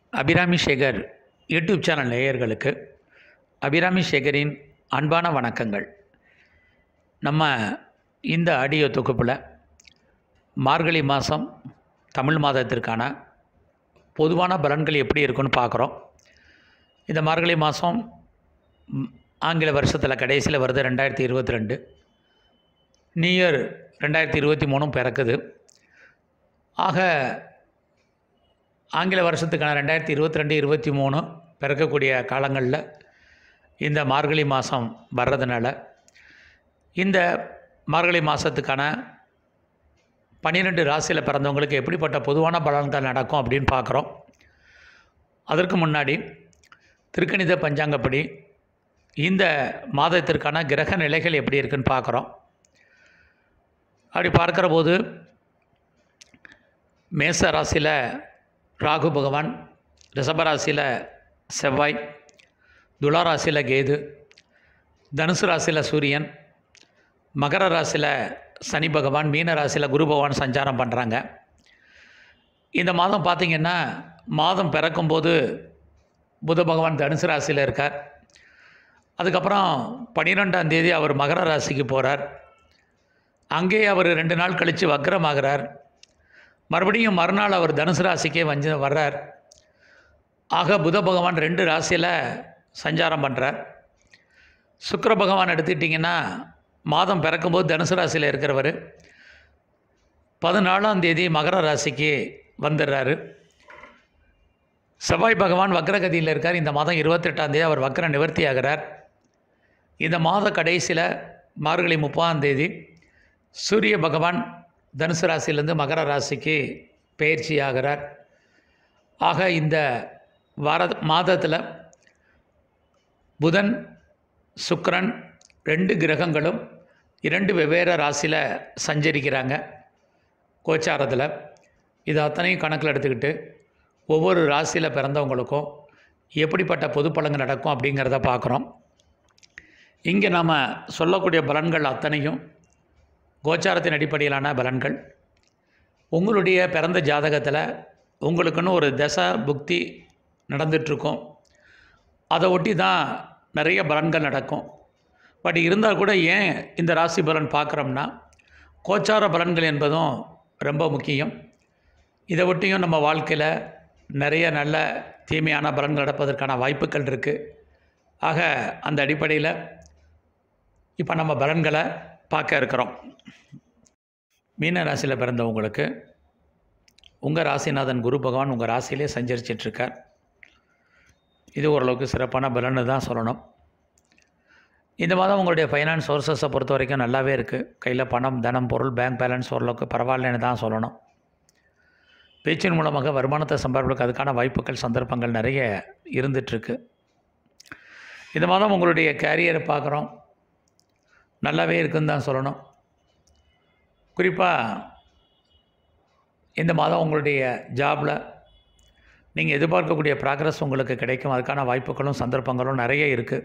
Abirami Sekar YouTube channel நேயர்களுக்கு அபிராமி சேகரின் அன்பான வணக்கங்கள் நம்ம இந்த ஆடியோ தொகுப்பில் மார்கழி மாதம் தமிழ் மாதத்திற்கான பொதுவான பலன்கள் எப்படி இருக்குன்னு பார்க்குறோம் இந்த மார்கழி மாதம் ம், ஆங்கில வருஷத்தில் கடைசியில் வருது ரெண்டாயிரத்தி இருபத்தி ரெண்டு நியூ இயர் ரெண்டாயிரத்தி இருபத்தி மூணும் பிறக்குது ஆக ஆங்கில வருஷத்துக்கான ரெண்டாயிரத்தி இருபத்தி ரெண்டு இருபத்தி மூணு பிறக்கக்கூடிய காலங்களில் இந்த மார்கழி மாதம் வர்றதுனால இந்த மார்கழி மாதத்துக்கான பன்னிரெண்டு ராசியில் பிறந்தவங்களுக்கு எப்படிப்பட்ட பொதுவான பலன்கள் நடக்கும் அப்படின்னு பார்க்குறோம் அதற்கு முன்னாடி திருக்கணித பஞ்சாங்கப்படி இந்த மாதத்திற்கான கிரக நிலைகள் எப்படி இருக்குன்னு பார்க்குறோம் அப்படி பார்க்குற போது மேச ராசியில் ராகு பகவான் ரிஷப ராசியில் செவ்வாய் துலா ராசியில் கேது தனுசு ராசியில் சூரியன் மகர ராசியில் சனி பகவான் மீன ராசியில் குரு பகவான் சஞ்சாரம் பண்ணுறாங்க இந்த மாதம் பார்த்திங்கன்னா மாதம் பிறக்கும்போது புத பகவான் தனுசு ராசியில் இருக்கார் அதுக்கப்புறம் பன்னிரெண்டாம் தேதி அவர் மகர ராசிக்கு போகிறார் அங்கே அவர் ரெண்டு நாள் கழித்து வக்ரமாகிறார் மறுபடியும் மறுநாள் அவர் தனுசு ராசிக்கே வந்து வர்றார் ஆக புத பகவான் ரெண்டு ராசியில் சஞ்சாரம் பண்ணுறார் சுக்கிர பகவான் எடுத்துக்கிட்டிங்கன்னா மாதம் பிறக்கும்போது தனுசு ராசியில் இருக்கிறவர் பதினாலாம் தேதி மகர ராசிக்கு வந்துடுறாரு செவ்வாய் பகவான் வக்ரகதியில் இருக்கார் இந்த மாதம் இருபத்தெட்டாம் தேதி அவர் வக்ர நிவர்த்தி ஆகிறார் இந்த மாத கடைசியில் மார்கழி முப்பதாம் தேதி சூரிய பகவான் தனுசு ராசியிலேருந்து மகர ராசிக்கு பயிற்சி ஆகிறார் ஆக இந்த வார மாதத்தில் புதன் சுக்கிரன் ரெண்டு கிரகங்களும் இரண்டு வெவ்வேறு ராசியில் சஞ்சரிக்கிறாங்க கோச்சாரத்தில் இது அத்தனையும் கணக்கில் எடுத்துக்கிட்டு ஒவ்வொரு ராசியில் பிறந்தவங்களுக்கும் எப்படிப்பட்ட பொது பலன்கள் நடக்கும் அப்படிங்கிறத பார்க்குறோம் இங்கே நாம் சொல்லக்கூடிய பலன்கள் அத்தனையும் கோச்சாரத்தின் அடிப்படையிலான பலன்கள் உங்களுடைய பிறந்த ஜாதகத்தில் உங்களுக்குன்னு ஒரு தசை புக்தி நடந்துகிட்ருக்கும் அதை ஒட்டி தான் நிறைய பலன்கள் நடக்கும் பட் இருந்தால் கூட ஏன் இந்த ராசி பலன் பார்க்குறோம்னா கோச்சார பலன்கள் என்பதும் ரொம்ப முக்கியம் இதை ஒட்டியும் நம்ம வாழ்க்கையில் நிறைய நல்ல தீமையான பலன்கள் நடப்பதற்கான வாய்ப்புகள் இருக்குது ஆக அந்த அடிப்படையில் இப்போ நம்ம பலன்களை பார்க்க இருக்கிறோம் மீன ராசியில் பிறந்தவங்களுக்கு உங்கள் ராசிநாதன் குரு பகவான் உங்கள் ராசியிலே சஞ்சரிச்சிட்ருக்கார் இது ஓரளவுக்கு சிறப்பான பலன்னு தான் சொல்லணும் இந்த மாதம் உங்களுடைய ஃபைனான்ஸ் சோர்சஸை பொறுத்த வரைக்கும் நல்லாவே இருக்குது கையில் பணம் தனம் பொருள் பேங்க் பேலன்ஸ் ஓரளவுக்கு பரவாயில்லன்னு தான் சொல்லணும் பேச்சின் மூலமாக வருமானத்தை சம்பாதிப்பதற்கு அதுக்கான வாய்ப்புகள் சந்தர்ப்பங்கள் நிறைய இருந்துகிட்ருக்கு இந்த மாதம் உங்களுடைய கேரியரை பார்க்குறோம் நல்லாவே இருக்குன்னு தான் சொல்லணும் குறிப்பாக இந்த மாதம் உங்களுடைய ஜாபில் நீங்கள் எதிர்பார்க்கக்கூடிய ப்ராக்ரஸ் உங்களுக்கு கிடைக்கும் அதுக்கான வாய்ப்புகளும் சந்தர்ப்பங்களும் நிறைய இருக்குது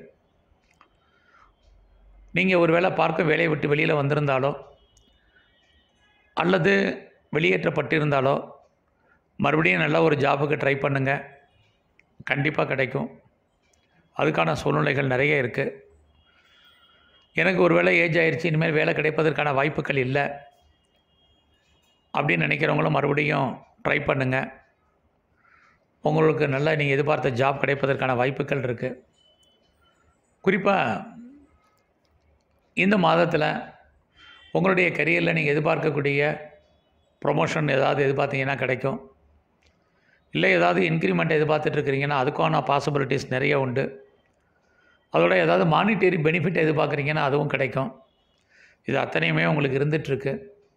நீங்கள் ஒரு வேளை பார்க்க வேலையை விட்டு வெளியில் வந்திருந்தாலோ அல்லது வெளியேற்றப்பட்டிருந்தாலோ மறுபடியும் நல்ல ஒரு ஜாபுக்கு ட்ரை பண்ணுங்கள் கண்டிப்பாக கிடைக்கும் அதுக்கான சூழ்நிலைகள் நிறைய இருக்குது எனக்கு ஒரு வேளை ஏஜ் ஆயிடுச்சு இனிமேல் வேலை கிடைப்பதற்கான வாய்ப்புகள் இல்லை அப்படின்னு நினைக்கிறவங்களும் மறுபடியும் ட்ரை பண்ணுங்கள் உங்களுக்கு நல்ல நீங்கள் எதிர்பார்த்த ஜாப் கிடைப்பதற்கான வாய்ப்புகள் இருக்குது குறிப்பாக இந்த மாதத்தில் உங்களுடைய கரியரில் நீங்கள் எதிர்பார்க்கக்கூடிய ப்ரொமோஷன் ஏதாவது எதிர்பார்த்தீங்கன்னா கிடைக்கும் இல்லை ஏதாவது இன்க்ரிமெண்ட் எதிர்பார்த்துட்ருக்கிறீங்கன்னா அதுக்கான பாசிபிலிட்டிஸ் நிறைய உண்டு அதோட ஏதாவது மானிட்டரி பெனிஃபிட் எதிர்பார்க்குறீங்கன்னா அதுவும் கிடைக்கும் இது அத்தனையுமே உங்களுக்கு இருந்துகிட்ருக்கு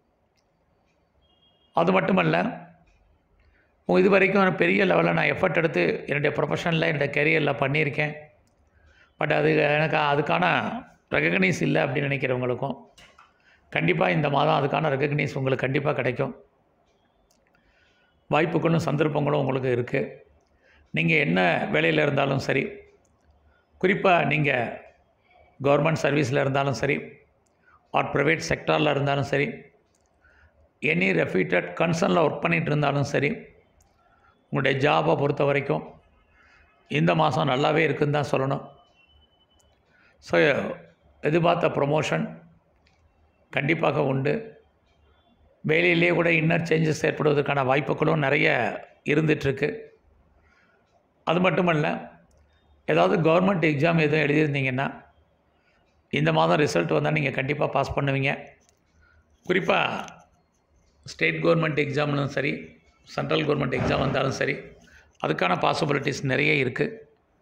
அது மட்டுமல்ல உங்க இது வரைக்கும் பெரிய லெவலில் நான் எஃபர்ட் எடுத்து என்னுடைய ப்ரொஃபஷனில் என்னுடைய கெரியரில் பண்ணியிருக்கேன் பட் அது எனக்கு அதுக்கான ரெகக்னைஸ் இல்லை அப்படின்னு நினைக்கிறவங்களுக்கும் கண்டிப்பாக இந்த மாதம் அதுக்கான ரெகக்னைஸ் உங்களுக்கு கண்டிப்பாக கிடைக்கும் வாய்ப்புகளும் சந்தர்ப்பங்களும் உங்களுக்கு இருக்குது நீங்கள் என்ன வேலையில் இருந்தாலும் சரி குறிப்பாக நீங்கள் கவர்மெண்ட் சர்வீஸில் இருந்தாலும் சரி ஆர் ப்ரைவேட் செக்டாரில் இருந்தாலும் சரி எனி ரெஃப்யூட்டட் கன்சர்னில் ஒர்க் பண்ணிகிட்டு இருந்தாலும் சரி உங்களுடைய ஜாபை பொறுத்த வரைக்கும் இந்த மாதம் நல்லாவே இருக்குன்னு தான் சொல்லணும் ஸோ எதிர்பார்த்த ப்ரொமோஷன் கண்டிப்பாக உண்டு வேலையிலே கூட இன்னர் சேஞ்சஸ் ஏற்படுவதற்கான வாய்ப்புகளும் நிறைய இருந்துகிட்ருக்கு அது மட்டுமல்ல ஏதாவது கவர்மெண்ட் எக்ஸாம் எதுவும் எழுதியிருந்தீங்கன்னா இந்த மாதம் ரிசல்ட் வந்தால் நீங்கள் கண்டிப்பாக பாஸ் பண்ணுவீங்க குறிப்பாக ஸ்டேட் கவர்மெண்ட் எக்ஸாம்லும் சரி சென்ட்ரல் கவர்மெண்ட் எக்ஸாம் வந்தாலும் சரி அதுக்கான பாசிபிலிட்டிஸ் நிறைய இருக்குது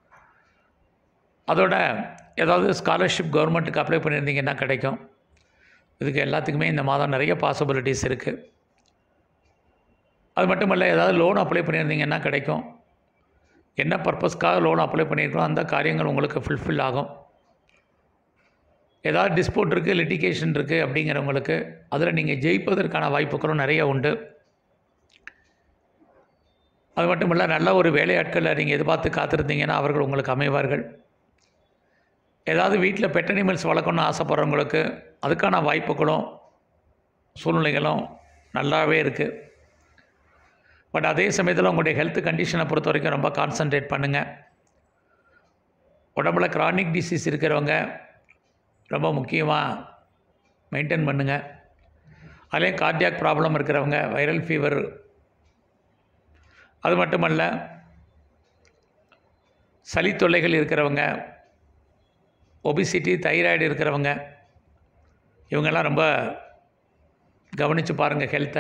அதோட ஏதாவது ஸ்காலர்ஷிப் கவர்மெண்ட்டுக்கு அப்ளை பண்ணியிருந்தீங்கன்னா கிடைக்கும் இதுக்கு எல்லாத்துக்குமே இந்த மாதம் நிறைய பாசிபிலிட்டிஸ் இருக்குது அது மட்டும் இல்லை ஏதாவது லோன் அப்ளை பண்ணியிருந்தீங்கன்னா கிடைக்கும் என்ன பர்பஸ்க்காக லோன் அப்ளை பண்ணியிருக்கோம் அந்த காரியங்கள் உங்களுக்கு ஃபுல்ஃபில் ஆகும் ஏதாவது டிஸ்பியூட் இருக்குது லிட்டிகேஷன் இருக்குது அப்படிங்கிறவங்களுக்கு அதில் நீங்கள் ஜெயிப்பதற்கான வாய்ப்புகளும் நிறைய உண்டு அது மட்டும் இல்லை நல்ல ஒரு வேலையாட்களை நீங்கள் எதிர்பார்த்து காத்திருந்தீங்கன்னா அவர்கள் உங்களுக்கு அமைவார்கள் ஏதாவது வீட்டில் பெட் அனிமல்ஸ் வளர்க்கணும்னு ஆசைப்பட்றவங்களுக்கு அதுக்கான வாய்ப்புகளும் சூழ்நிலைகளும் நல்லாவே இருக்குது பட் அதே சமயத்தில் உங்களுடைய ஹெல்த் கண்டிஷனை பொறுத்த வரைக்கும் ரொம்ப கான்சன்ட்ரேட் பண்ணுங்கள் உடம்புல கிரானிக் டிசீஸ் இருக்கிறவங்க ரொம்ப முக்கியமாக மெயின்டைன் பண்ணுங்கள் அதுலேயும் கார்டியாக் ப்ராப்ளம் இருக்கிறவங்க வைரல் ஃபீவர் அது மட்டுமல்ல சளி தொல்லைகள் இருக்கிறவங்க ஒபிசிட்டி தைராய்டு இருக்கிறவங்க இவங்கெல்லாம் ரொம்ப கவனித்து பாருங்கள் ஹெல்த்தை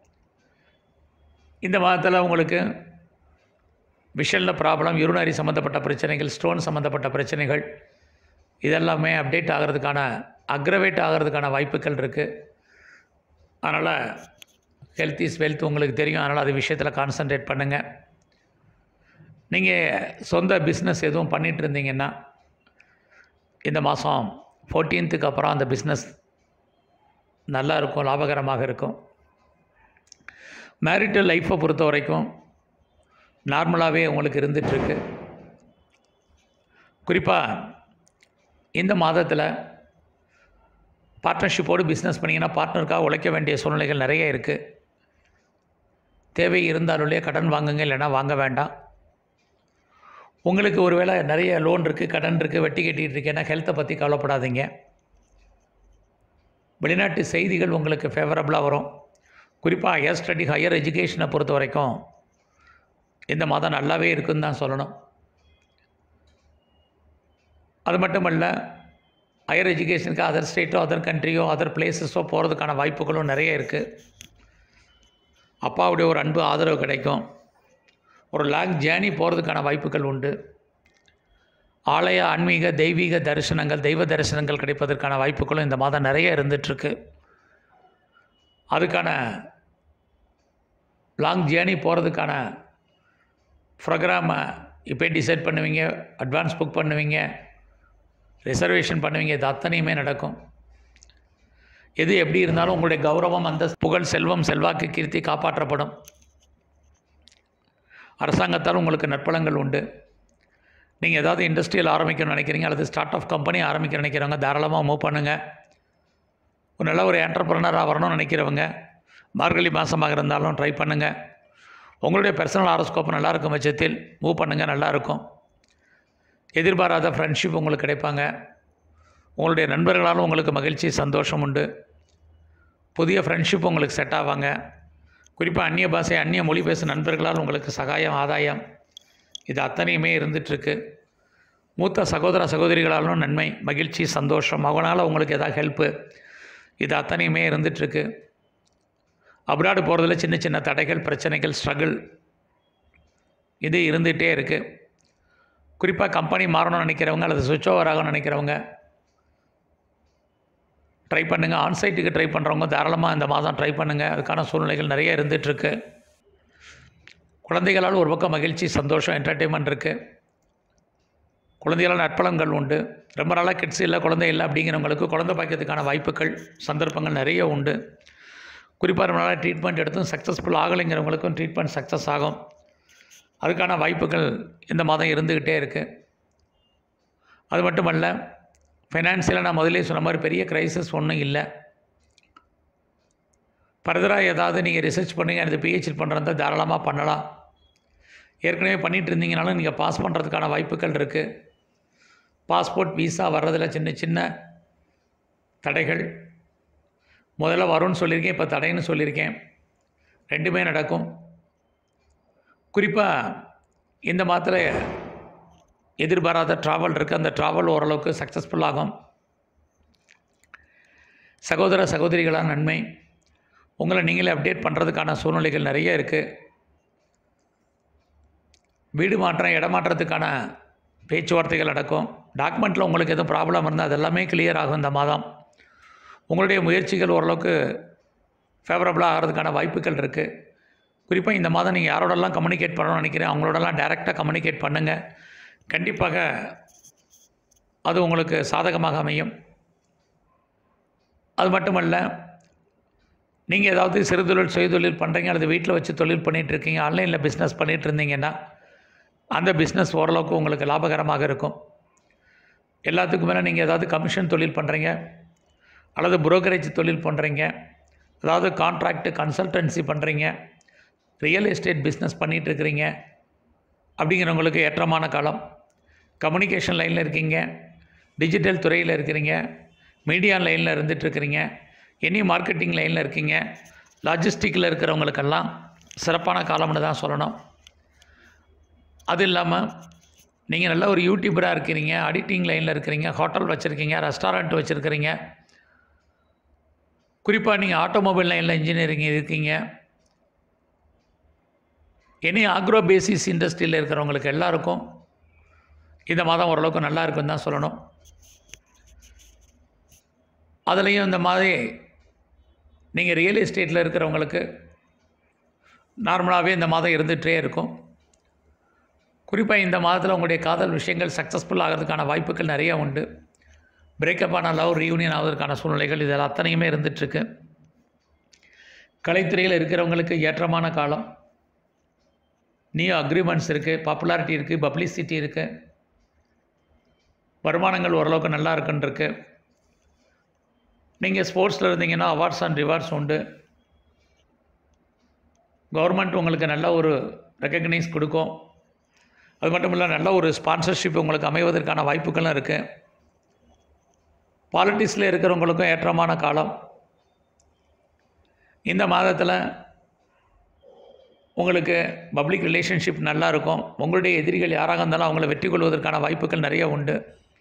இந்த மாதத்தில் உங்களுக்கு விஷனில் ப்ராப்ளம் யூரினரி சம்மந்தப்பட்ட பிரச்சனைகள் ஸ்டோன் சம்மந்தப்பட்ட பிரச்சனைகள் இதெல்லாமே அப்டேட் ஆகிறதுக்கான அக்ரவேட் ஆகிறதுக்கான வாய்ப்புகள் இருக்குது அதனால் ஹெல்த் இஸ் வெல்த் உங்களுக்கு தெரியும் அதனால் அது விஷயத்தில் கான்சன்ட்ரேட் பண்ணுங்கள் நீங்கள் சொந்த பிஸ்னஸ் எதுவும் பண்ணிகிட்டு இருந்தீங்கன்னா இந்த மாதம் ஃபோர்டீன்த்துக்கு அப்புறம் அந்த பிஸ்னஸ் நல்லா இருக்கும் லாபகரமாக இருக்கும் மேரிட்டல் லைஃப்பை பொறுத்த வரைக்கும் நார்மலாகவே உங்களுக்கு இருந்துகிட்ருக்கு குறிப்பாக இந்த மாதத்தில் பார்ட்னர்ஷிப்போடு பிஸ்னஸ் பண்ணிங்கன்னா பார்ட்னருக்காக உழைக்க வேண்டிய சூழ்நிலைகள் நிறைய இருக்குது தேவை இருந்தாலுள்ளே கடன் வாங்குங்க இல்லைன்னா வாங்க வேண்டாம் உங்களுக்கு ஒருவேளை நிறைய லோன் இருக்குது கடன் இருக்குது வெட்டி கட்டிகிட்டு இருக்கேன்னா ஹெல்த்தை பற்றி கவலைப்படாதீங்க வெளிநாட்டு செய்திகள் உங்களுக்கு ஃபேவரபுளாக வரும் குறிப்பாக ஹையர் ஸ்டடி ஹையர் எஜுகேஷனை பொறுத்த வரைக்கும் இந்த மாதம் நல்லாவே இருக்குன்னு தான் சொல்லணும் அது மட்டுமல்ல ஹையர் எஜுகேஷனுக்கு அதர் ஸ்டேட்டோ அதர் கண்ட்ரியோ அதர் பிளேசஸோ போகிறதுக்கான வாய்ப்புகளும் நிறைய இருக்குது அப்பாவுடைய ஒரு அன்பு ஆதரவு கிடைக்கும் ஒரு லாங் ஜேர்னி போகிறதுக்கான வாய்ப்புகள் உண்டு ஆலய ஆன்மீக தெய்வீக தரிசனங்கள் தெய்வ தரிசனங்கள் கிடைப்பதற்கான வாய்ப்புகளும் இந்த மாதம் நிறைய இருந்துகிட்ருக்கு அதுக்கான லாங் ஜேர்னி போகிறதுக்கான ப்ரோக்ராமை இப்போ டிசைட் பண்ணுவீங்க அட்வான்ஸ் புக் பண்ணுவீங்க ரிசர்வேஷன் பண்ணுவீங்க இது அத்தனையுமே நடக்கும் எது எப்படி இருந்தாலும் உங்களுடைய கௌரவம் அந்த புகழ் செல்வம் செல்வாக்கு கீர்த்தி காப்பாற்றப்படும் அரசாங்கத்தால் உங்களுக்கு நற்பலங்கள் உண்டு நீங்கள் ஏதாவது இண்டஸ்ட்ரியல் ஆரம்பிக்கணும்னு நினைக்கிறீங்க அல்லது ஸ்டார்ட் அப் கம்பெனி ஆரம்பிக்க நினைக்கிறவங்க தாராளமாக மூவ் பண்ணுங்கள் ஒரு நல்ல ஒரு என்டர்பிரனராக வரணும்னு நினைக்கிறவங்க மார்கழி மாதமாக இருந்தாலும் ட்ரை பண்ணுங்கள் உங்களுடைய பர்சனல் ஆரோஸ்கோப் நல்லா இருக்கும் பட்சத்தில் மூவ் பண்ணுங்கள் நல்லாயிருக்கும் எதிர்பாராத ஃப்ரெண்ட்ஷிப் உங்களுக்கு கிடைப்பாங்க உங்களுடைய நண்பர்களாலும் உங்களுக்கு மகிழ்ச்சி சந்தோஷம் உண்டு புதிய ஃப்ரெண்ட்ஷிப் உங்களுக்கு செட் ஆவாங்க குறிப்பாக அந்நிய பாஷை அந்நிய மொழி பேசும் நண்பர்களால் உங்களுக்கு சகாயம் ஆதாயம் இது அத்தனையுமே இருந்துகிட்ருக்கு மூத்த சகோதர சகோதரிகளாலும் நன்மை மகிழ்ச்சி சந்தோஷம் அவங்களால உங்களுக்கு எதாவது ஹெல்ப்பு இது அத்தனையுமே இருந்துகிட்ருக்கு அப்ராடு போகிறதுல சின்ன சின்ன தடைகள் பிரச்சனைகள் ஸ்ட்ரகிள் இது இருந்துகிட்டே இருக்குது குறிப்பாக கம்பெனி மாறணும்னு நினைக்கிறவங்க அல்லது சுவிட்ச் ஓவர் ஆகணும்னு நினைக்கிறவங்க ட்ரை பண்ணுங்கள் ஆன்சைட்டுக்கு ட்ரை பண்ணுறவங்க தாராளமாக இந்த மாதம் ட்ரை பண்ணுங்கள் அதுக்கான சூழ்நிலைகள் நிறைய இருந்துகிட்ருக்கு குழந்தைகளால் ஒரு பக்கம் மகிழ்ச்சி சந்தோஷம் என்டர்டெயின்மெண்ட் இருக்குது குழந்தைகளால் நற்பலன்கள் உண்டு ரொம்ப நாளாக கிட்ஸ் இல்லை குழந்தை இல்லை அப்படிங்கிறவங்களுக்கு குழந்தை பாய்க்கிறதுக்கான வாய்ப்புகள் சந்தர்ப்பங்கள் நிறைய உண்டு குறிப்பாக ரொம்ப நாளாக ட்ரீட்மெண்ட் எடுத்தும் சக்ஸஸ்ஃபுல் ஆகலைங்கிறவங்களுக்கும் ட்ரீட்மெண்ட் சக்ஸஸ் ஆகும் அதுக்கான வாய்ப்புகள் இந்த மாதம் இருந்துக்கிட்டே இருக்குது அது மட்டுமல்ல ஃபைனான்சியலாக நான் முதலே சொன்ன மாதிரி பெரிய க்ரைசிஸ் ஒன்றும் இல்லை ஃபர்தராக ஏதாவது நீங்கள் ரிசர்ச் பண்ணுங்க எனக்கு பிஹெச்டி பண்ணுறதா தாராளமாக பண்ணலாம் ஏற்கனவே பண்ணிகிட்டு இருந்தீங்கனாலும் நீங்கள் பாஸ் பண்ணுறதுக்கான வாய்ப்புகள் இருக்குது பாஸ்போர்ட் விசா வர்றதில் சின்ன சின்ன தடைகள் முதல்ல வரும்னு சொல்லியிருக்கேன் இப்போ தடைன்னு சொல்லியிருக்கேன் ரெண்டுமே நடக்கும் குறிப்பாக இந்த மாதத்தில் எதிர்பாராத ட்ராவல் இருக்குது அந்த ட்ராவல் ஓரளவுக்கு சக்ஸஸ்ஃபுல் ஆகும் சகோதர சகோதரிகளான நன்மை உங்களை நீங்களே அப்டேட் பண்ணுறதுக்கான சூழ்நிலைகள் நிறைய இருக்குது வீடு மாற்றம் இடமாற்றத்துக்கான பேச்சுவார்த்தைகள் நடக்கும் டாக்குமெண்ட்டில் உங்களுக்கு எதுவும் ப்ராப்ளம் இருந்தால் அது எல்லாமே கிளியர் ஆகும் இந்த மாதம் உங்களுடைய முயற்சிகள் ஓரளவுக்கு ஃபேவரபுளாக ஆகிறதுக்கான வாய்ப்புகள் இருக்குது குறிப்பாக இந்த மாதம் நீங்கள் யாரோடலாம் கம்யூனிகேட் பண்ணணும்னு நினைக்கிறேன் அவங்களோடலாம் டைரெக்டாக கம்யூனிகேட் பண்ணுங்கள் கண்டிப்பாக அது உங்களுக்கு சாதகமாக அமையும் அது மட்டுமல்ல நீங்கள் ஏதாவது சிறு தொழில் சுய தொழில் பண்ணுறீங்க அல்லது வீட்டில் வச்சு தொழில் பண்ணிகிட்டு இருக்கீங்க ஆன்லைனில் பிஸ்னஸ் பண்ணிகிட்டு இருந்தீங்கன்னா அந்த பிஸ்னஸ் ஓரளவுக்கு உங்களுக்கு லாபகரமாக இருக்கும் எல்லாத்துக்கும் மேலே நீங்கள் ஏதாவது கமிஷன் தொழில் பண்ணுறீங்க அல்லது புரோக்கரேஜ் தொழில் பண்ணுறீங்க அதாவது கான்ட்ராக்டு கன்சல்டன்சி பண்ணுறீங்க ரியல் எஸ்டேட் பிஸ்னஸ் பண்ணிகிட்டு இருக்கிறீங்க அப்படிங்கிறவங்களுக்கு ஏற்றமான காலம் கம்யூனிகேஷன் லைனில் இருக்கீங்க டிஜிட்டல் துறையில் இருக்கிறீங்க மீடியா லைனில் இருந்துகிட்ருக்கிறீங்க எனி மார்க்கெட்டிங் லைனில் இருக்கீங்க லாஜிஸ்டிக்கில் இருக்கிறவங்களுக்கெல்லாம் சிறப்பான காலம்னு தான் சொல்லணும் அது இல்லாமல் நீங்கள் நல்ல ஒரு யூடியூபராக இருக்கிறீங்க எடிட்டிங் லைனில் இருக்கிறீங்க ஹோட்டல் வச்சுருக்கீங்க ரெஸ்டாரண்ட் வச்சுருக்கிறீங்க குறிப்பாக நீங்கள் ஆட்டோமொபைல் லைனில் இன்ஜினியரிங் இருக்கீங்க எனி ஆக்ரோ பேசிஸ் இண்டஸ்ட்ரியில் இருக்கிறவங்களுக்கு எல்லாருக்கும் இந்த மாதம் ஓரளவுக்கு நல்லா இருக்குன்னு தான் சொல்லணும் அதுலேயும் இந்த மாதிரி நீங்கள் ரியல் எஸ்டேட்டில் இருக்கிறவங்களுக்கு நார்மலாகவே இந்த மாதம் இருந்துகிட்டே இருக்கும் குறிப்பாக இந்த மாதத்தில் உங்களுடைய காதல் விஷயங்கள் சக்ஸஸ்ஃபுல் ஆகிறதுக்கான வாய்ப்புகள் நிறைய உண்டு பிரேக்கப் ஆன லவ் ரீயூனியன் ஆவதற்கான சூழ்நிலைகள் இதில் அத்தனையுமே இருந்துகிட்ருக்கு கலைத்துறையில் இருக்கிறவங்களுக்கு ஏற்றமான காலம் நியூ அக்ரிமெண்ட்ஸ் இருக்குது பாப்புலாரிட்டி இருக்குது பப்ளிசிட்டி இருக்குது வருமானங்கள் ஓரளவுக்கு நல்லா இருக்குன்னு இருக்கு நீங்கள் ஸ்போர்ட்ஸில் இருந்தீங்கன்னா அவார்ட்ஸ் அண்ட் ரிவார்ட்ஸ் உண்டு கவர்மெண்ட் உங்களுக்கு நல்ல ஒரு ரெக்கக்னைஸ் கொடுக்கும் அது மட்டும் இல்லை நல்ல ஒரு ஸ்பான்சர்ஷிப் உங்களுக்கு அமைவதற்கான வாய்ப்புகளும் இருக்குது பாலிட்டிக்ஸில் இருக்கிறவங்களுக்கும் ஏற்றமான காலம் இந்த மாதத்தில் உங்களுக்கு பப்ளிக் ரிலேஷன்ஷிப் நல்லா இருக்கும் உங்களுடைய எதிரிகள் யாராக இருந்தாலும் அவங்கள வெற்றி கொள்வதற்கான வாய்ப்புகள் நிறைய உண்டு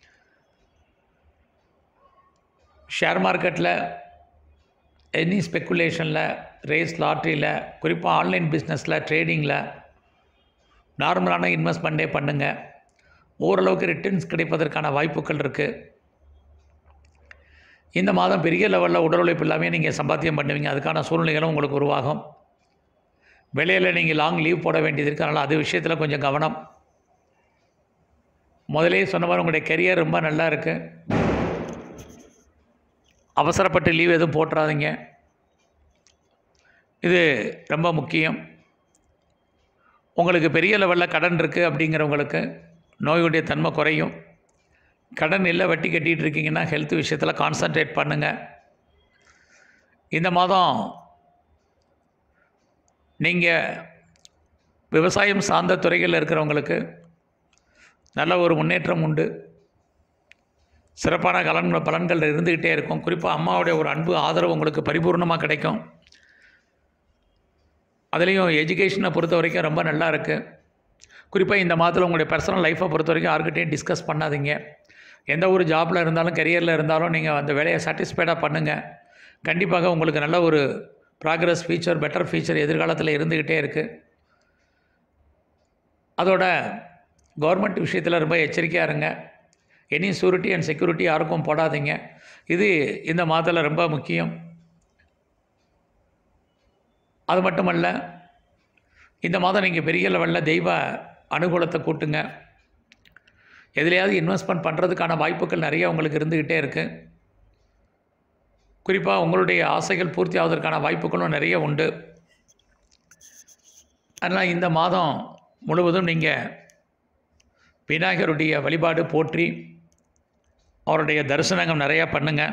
ஷேர் மார்க்கெட்டில் எனி ஸ்பெக்குலேஷனில் ரேஸ் லாட்ரியில் குறிப்பாக ஆன்லைன் பிஸ்னஸில் ட்ரேடிங்கில் நார்மலான இன்வெஸ்ட்மெண்ட்டே பண்ணுங்கள் ஓரளவுக்கு ரிட்டர்ன்ஸ் கிடைப்பதற்கான வாய்ப்புகள் இருக்குது இந்த மாதம் பெரிய லெவலில் உடல் உழைப்பு எல்லாமே நீங்கள் சம்பாத்தியம் பண்ணுவீங்க அதுக்கான சூழ்நிலைகளும் உங்களுக்கு உருவாகும் வெளியில் நீங்கள் லாங் லீவ் போட வேண்டியது இருக்கு அதனால் அது விஷயத்தில் கொஞ்சம் கவனம் முதலே சொன்ன மாதிரி உங்களுடைய கெரியர் ரொம்ப நல்லா இருக்குது அவசரப்பட்டு லீவ் எதுவும் போட்டுறாதீங்க இது ரொம்ப முக்கியம் உங்களுக்கு பெரிய லெவலில் கடன் இருக்குது அப்படிங்கிறவங்களுக்கு நோயுடைய தன்மை குறையும் கடன் இல்லை வட்டி கட்டிகிட்டு இருக்கீங்கன்னா ஹெல்த் விஷயத்தில் கான்சன்ட்ரேட் பண்ணுங்கள் இந்த மாதம் நீங்கள் விவசாயம் சார்ந்த துறைகளில் இருக்கிறவங்களுக்கு நல்ல ஒரு முன்னேற்றம் உண்டு சிறப்பான கலன் பலன்கள் இருந்துக்கிட்டே இருக்கும் குறிப்பாக அம்மாவுடைய ஒரு அன்பு ஆதரவு உங்களுக்கு பரிபூர்ணமாக கிடைக்கும் அதுலேயும் எஜுகேஷனை பொறுத்த வரைக்கும் ரொம்ப நல்லா இருக்குது குறிப்பாக இந்த மாதத்தில் உங்களுடைய பர்சனல் லைஃப்பை பொறுத்த வரைக்கும் யாருக்கிட்டையும் டிஸ்கஸ் பண்ணாதீங்க எந்த ஒரு ஜாப்பில் இருந்தாலும் கெரியரில் இருந்தாலும் நீங்கள் அந்த வேலையை சாட்டிஸ்ஃபைடாக பண்ணுங்கள் கண்டிப்பாக உங்களுக்கு நல்ல ஒரு ப்ராக்ரஸ் ஃபீச்சர் பெட்டர் ஃபீச்சர் எதிர்காலத்தில் இருந்துக்கிட்டே இருக்குது அதோட கவர்மெண்ட் விஷயத்தில் ரொம்ப எச்சரிக்கையாக இருங்க எனி சூரிட்டி அண்ட் செக்யூரிட்டி யாருக்கும் போடாதீங்க இது இந்த மாதத்தில் ரொம்ப முக்கியம் அது மட்டுமல்ல இந்த மாதம் நீங்கள் பெரிய லெவலில் தெய்வ அனுகூலத்தை கூட்டுங்க எதுலையாவது இன்வெஸ்ட்மெண்ட் பண்ணுறதுக்கான வாய்ப்புகள் நிறைய உங்களுக்கு இருந்துக்கிட்டே இருக்குது குறிப்பாக உங்களுடைய ஆசைகள் பூர்த்தி ஆவதற்கான வாய்ப்புகளும் நிறைய உண்டு அதனால் இந்த மாதம் முழுவதும் நீங்கள் விநாயகருடைய வழிபாடு போற்றி அவருடைய தரிசனங்கள் நிறையா பண்ணுங்கள்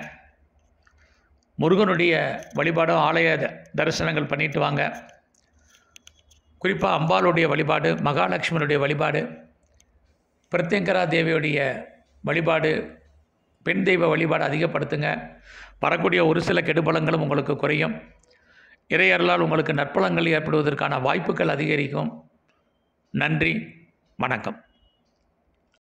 முருகனுடைய வழிபாடும் ஆலய த- தரிசனங்கள் பண்ணிட்டு வாங்க குறிப்பாக அம்பாளுடைய வழிபாடு மகாலட்சுமியுடைய வழிபாடு பிரத்யங்கரா தேவியுடைய வழிபாடு பெண் தெய்வ வழிபாடு அதிகப்படுத்துங்க வரக்கூடிய ஒரு சில கெடுபலங்களும் உங்களுக்கு குறையும் இறையர்களால் உங்களுக்கு நற்பலங்கள் ஏற்படுவதற்கான வாய்ப்புகள் அதிகரிக்கும் நன்றி வணக்கம்